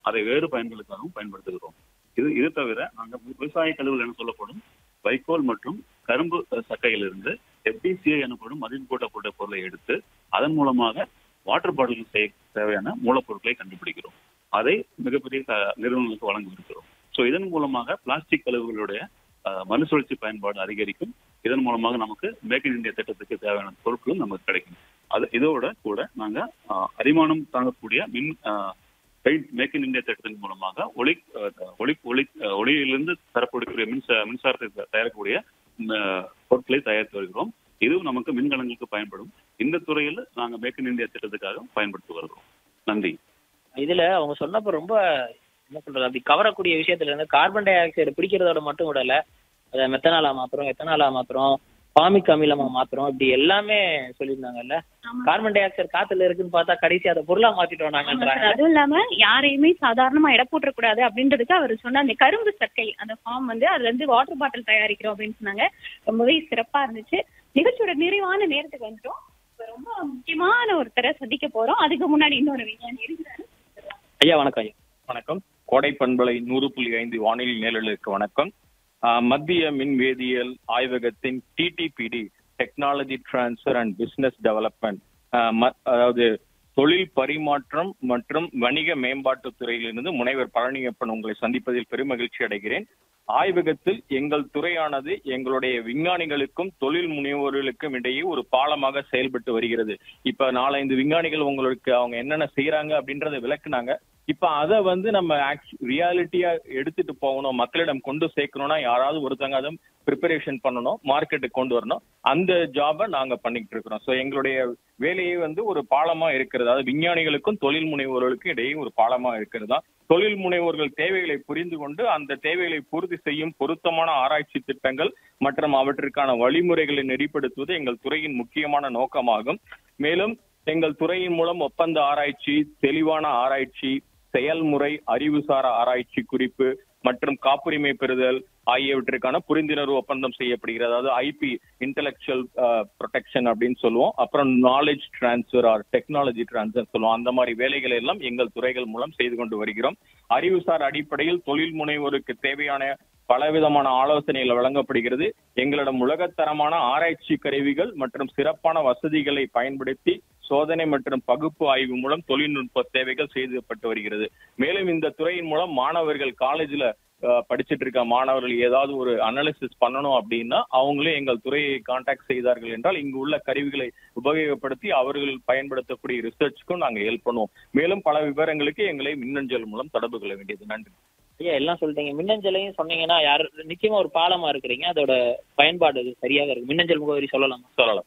அதை வேறு பயன்களுக்காகவும் பயன்படுத்துகிறோம் இது இது தவிர நாங்க விவசாய கழிவுகள் என சொல்லப்படும் வைக்கோல் மற்றும் கரும்பு அஹ், சக்கையிலிருந்து எஃபிசிஐ எனப்படும் மதிப்பு கூட்டப்பட்ட பொருளை எடுத்து அதன் மூலமாக வாட்டர் பாட்டில் செய்ய தேவையான மூலப்பொருட்களை கண்டுபிடிக்கிறோம் அதை மிகப்பெரிய க- நிறுவனங்களுக்கு வழங்கியிருக்கிறோம் ஸோ இதன் மூலமாக பிளாஸ்டிக் கழிவுகளுடைய அஹ், மறுசுழற்சி பயன்பாடு அதிகரிக்கும் இதன் மூலமாக நமக்கு மேக் இன் இந்தியா திட்டத்துக்கு தேவையான பொருட்களும் நமக்கு கிடைக்கும் அது இதோட கூட நாங்க அஹ், அரிமானம் தாங்கக்கூடிய மின் பெயிண்ட் மேக் இன் இந்தியா திட்டத்தின் மூலமாக ஒளி அஹ், ஒளி ஒளி அஹ், ஒளியிலிருந்து தரக்கூடிய மின்சா மின்சாரத்தை த- தயாரிக்கக்கூடிய அஹ், பொருட்களை தயாரித்து வருகிறோம் இதுவும் நமக்கு மின்கலங்களுக்கு பயன்படும் இந்த துறையில் நாங்க மேக் இன் இந்தியா திட்டத்துக்காக பயன்படுத்தி வருகிறோம் நன்றி இதுல அவங்க சொன்னப்ப ரொம்ப என்ன சொல்றது அப்படி கவரக்கூடிய விஷயத்துல இருந்து கார்பன் டை ஆக்சைடு பிடிக்கிறதோட மட்டும் விடல அதை மெத்தனாலா மாத்திரம் எத்தனாலா மாத்திரம் பாமிக் அமிலமா மாத்திரம் இப்படி எல்லாமே சொல்லியிருந்தாங்கல்ல கார்பன் டை ஆக்சைடு காத்துல இருக்குன்னு பார்த்தா கடைசி அதை பொருளா மாத்திட்டோம் ஆமா நாங்கன்றாங்க சார். அதுவும் இல்லாம யாரையுமே சாதாரணமா எடை போட்டுறக்கூடாது அப்படின்றதுக்கு அவர் சொன்ன அந்த கரும்பு சக்கை அந்த ஃபார்ம் வந்து அதுல இருந்து வாட்டர் பாட்டில் தயாரிக்கிறோம் அப்படின்னு சொன்னாங்க ரொம்பவே சிறப்பா இருந்துச்சு நிகழ்ச்சியோட நிறைவான நேரத்துக்கு வந்துட்டோம் இப்ப ரொம்ப முக்கியமான ஒருத்தரை சந்திக்க போறோம் அதுக்கு முன்னாடி இன்னொரு விஞ்ஞானி இருக்கிறாரு ஐயா வணக்கம் ஐயா வணக்கம் கோடை பண்பலை நூறு புள்ளி ஐந்து வானிலை நேரலுக்கு வணக்கம் ஆஹ் மத்திய மின் வேதியியல் ஆய்வகத்தின் TTBD technology transfer and business development அதாவது தொழில் பரிமாற்றம் மற்றும் வணிக மேம்பாட்டுத் துறையிலிருந்து முனைவர் பழனியப்பன் உங்களை சந்திப்பதில் பெருமகிழ்ச்சி அடைகிறேன் ஆய்வகத்தில் எங்கள் துறையானது எங்களுடைய விஞ்ஞானிகளுக்கும் தொழில் முனைவோர்களுக்கும் இடையே ஒரு பாலமாக செயல்பட்டு வருகிறது இப்ப நாலஞ்சு விஞ்ஞானிகள் உங்களுக்கு அவங்க என்னென்ன செய்யறாங்க அப்படின்றத விளக்குனாங்க இப்ப அதை வந்து நம்ம ரியாலிட்டியா எடுத்துட்டு போகணும் மக்களிடம் கொண்டு சேர்க்கணும்னா யாராவது ஒருத்தங்க அதை ப்ரிப்பரேஷன் பண்ணணும் மார்க்கெட்டுக்கு கொண்டு வரணும் அந்த ஜாபை நாங்க பண்ணிட்டு இருக்கிறோம் ஸோ எங்களுடைய வேலையே வந்து ஒரு பாலமா இருக்கிறது அதாவது விஞ்ஞானிகளுக்கும் தொழில் முனைவோர்களுக்கும் இடையே ஒரு பாலமா இருக்கிறதா தொழில் முனைவோர்கள் தேவைகளை புரிந்து கொண்டு அந்த தேவைகளை பூர்த்தி செய்யும் பொருத்தமான ஆராய்ச்சி திட்டங்கள் மற்றும் அவற்றிற்கான வழிமுறைகளை நெறிப்படுத்துவது எங்கள் துறையின் முக்கியமான நோக்கமாகும் மேலும் எங்கள் துறையின் மூலம் ஒப்பந்த ஆராய்ச்சி தெளிவான ஆராய்ச்சி செயல்முறை அறிவுசார ஆராய்ச்சி குறிப்பு மற்றும் காப்புரிமை பெறுதல் ஆகியவற்றிற்கான புரிந்துணர்வு ஒப்பந்தம் செய்யப்படுகிறது அதாவது ஐபி இன்டெலெக்சுவல் ப்ரொடெக்ஷன் அப்படின்னு சொல்லுவோம் அப்புறம் knowledge transfer or technology transfer சொல்லுவோம் அந்த மாதிரி வேலைகளை எல்லாம் எங்கள் துறைகள் மூலம் செய்து கொண்டு வருகிறோம் அறிவுசார் அடிப்படையில் தொழில் முனைவோருக்கு தேவையான பலவிதமான ஆலோசனைகள் வழங்கப்படுகிறது எங்களிடம் உலகத்தரமான ஆராய்ச்சி கருவிகள் மற்றும் சிறப்பான வசதிகளை பயன்படுத்தி சோதனை மற்றும் பகுப்பு ஆய்வு மூலம் தொழில்நுட்ப தேவைகள் செய்யப்பட்டு வருகிறது மேலும் இந்த துறையின் மூலம் மாணவர்கள் காலேஜ்ல படிச்சுட்டு இருக்க மாணவர்கள் ஏதாவது ஒரு அனாலிசிஸ் பண்ணணும் அப்படின்னா அவங்களே எங்கள் துறையை காண்டாக்ட் செய்தார்கள் என்றால் இங்கு உள்ள கருவிகளை உபயோகப்படுத்தி அவர்கள் பயன்படுத்தக்கூடிய ரிசர்ச்சுக்கும் நாங்கள் ஹெல்ப் பண்ணுவோம் மேலும் பல விவரங்களுக்கு எங்களை மின்னஞ்சல் மூலம் தொடர்பு கொள்ள வேண்டியது நன்றி ஐயா எல்லாம் சொல்லிட்டீங்க மின்னஞ்சலையும் சொன்னீங்கன்னா யார் நிச்சயமா ஒரு பாலமா இருக்கிறீங்க அதோட பயன்பாடு சரியாக இருக்கு மின்னஞ்சல் முகவரி சொல்லலாமா சொல்லலாம்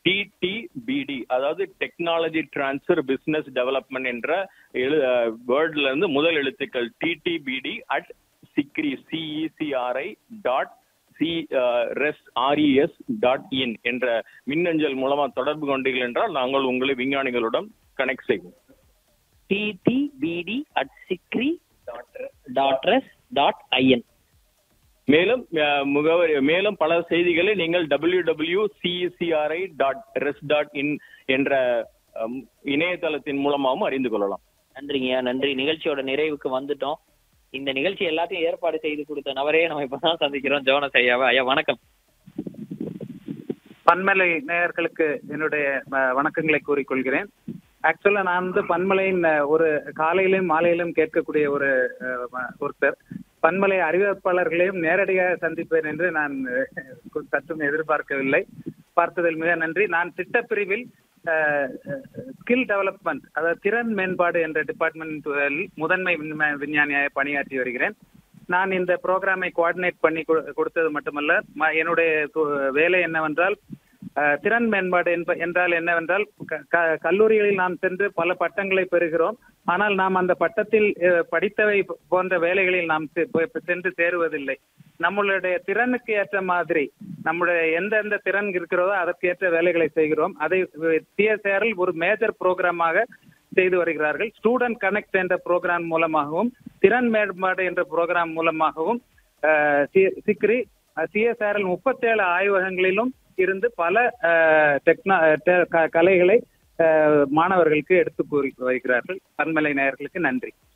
டிடிபிடி அதாவது டெக்னாலஜி டிரான்ஸ்ஃபர் பிசினஸ் டெவலப்மெண்ட் என்ற எழு வேர்ட்ல இருந்து முதல் எழுத்துக்கள் TTBD at CECRI CECRI dot C res RES dot in என்ற மின்னஞ்சல் மூலமா தொடர்பு கொண்டீர்கள் என்றால் நாங்கள் உங்களை விஞ்ஞானிகளுடன் கனெக்ட் செய்வோம் TTBD at CECRI dot res dot IN மேலும் அஹ், முகவரி மேலும் பல செய்திகளை நீங்கள் W W CECRI dot res dot in என்ற அம், இணையதளத்தின் மூலமாகவும் அறிந்து கொள்ளலாம் நன்றிங்கய்யா நன்றி நிகழ்ச்சியோட நிறைவுக்கு வந்துட்டோம் இந்த நிகழ்ச்சி எல்லாத்தையும் ஏற்பாடு செய்து கொடுத்த நபரே நம்ம இப்பதான் சந்திக்கிறோம் ஜோனஸ் ஐயாவை ஐயா வணக்கம் பன்மலை நேயர்களுக்கு என்னுடைய அஹ், வணக்கங்களை கூறிக்கொள்கிறேன் ஆக்சுவலா நான் வந்து பன்மலையின் அஹ், ஒரு காலையிலும் மாலையிலும் கேட்கக்கூடிய ஒரு அஹ், ம- ஒருத்தர் பன்மலை அறிவிப்பாளர்களையும் நேரடியாக சந்திப்பேன் என்று நான் அஹ், சற்றும் எதிர்பார்க்கவில்லை பார்த்ததில் மிக நன்றி நான் திட்டப்பிரிவில் ஸ்கில் டெவலப்மெண்ட் அதாவது திறன் மேம்பாடு என்ற டிபார்ட்மெண்ட் முதன்மை விண்ம- விஞ்ஞானியாக பணியாற்றி வருகிறேன் நான் இந்த ப்ரோக்ராமை கோஆர்டினேட் பண்ணி கொடு- கொடுத்தது மட்டுமல்ல ம- என்னுடைய து- வேலை என்னவென்றால் அஹ், திறன் மேம்பாடு என்ப- என்றால் என்னவென்றால் க- க- கல்லூரிகளில் நாம் சென்று பல பட்டங்களை பெறுகிறோம் ஆனால் நாம் அந்த பட்டத்தில் அஹ், படித்தவை போ- போன்ற வேலைகளில் நாம் செ- போய் சென்று சேருவதில்லை நம்மளுடைய திறனுக்கு ஏற்ற மாதிரி நம்முடைய எந்தெந்த திறன் இருக்கிறதோ அதற்கு ஏற்ற வேலைகளை செய்கிறோம் அதை சிஎஸ்ஆரில் ஒரு மேஜர் ப்ரோக்ராமாக செய்து வருகிறார்கள் ஸ்டூடெண்ட் கனெக்ட் என்ற ப்ரோக்ராம் மூலமாகவும் திறன் மேம்பாடு என்ற ப்ரோக்ராம் மூலமாகவும் அஹ், சி- சிக்ரி சிஎஸ்ஆர்எல் முப்பத்தேழு ஆய்வகங்களிலும் இருந்து பல அஹ், டெக்னா டெ- க- கலைகளை அஹ், மாணவர்களுக்கு எடுத்து கூறி வருகிறார்கள் பன்மலை நேயர்களுக்கு நன்றி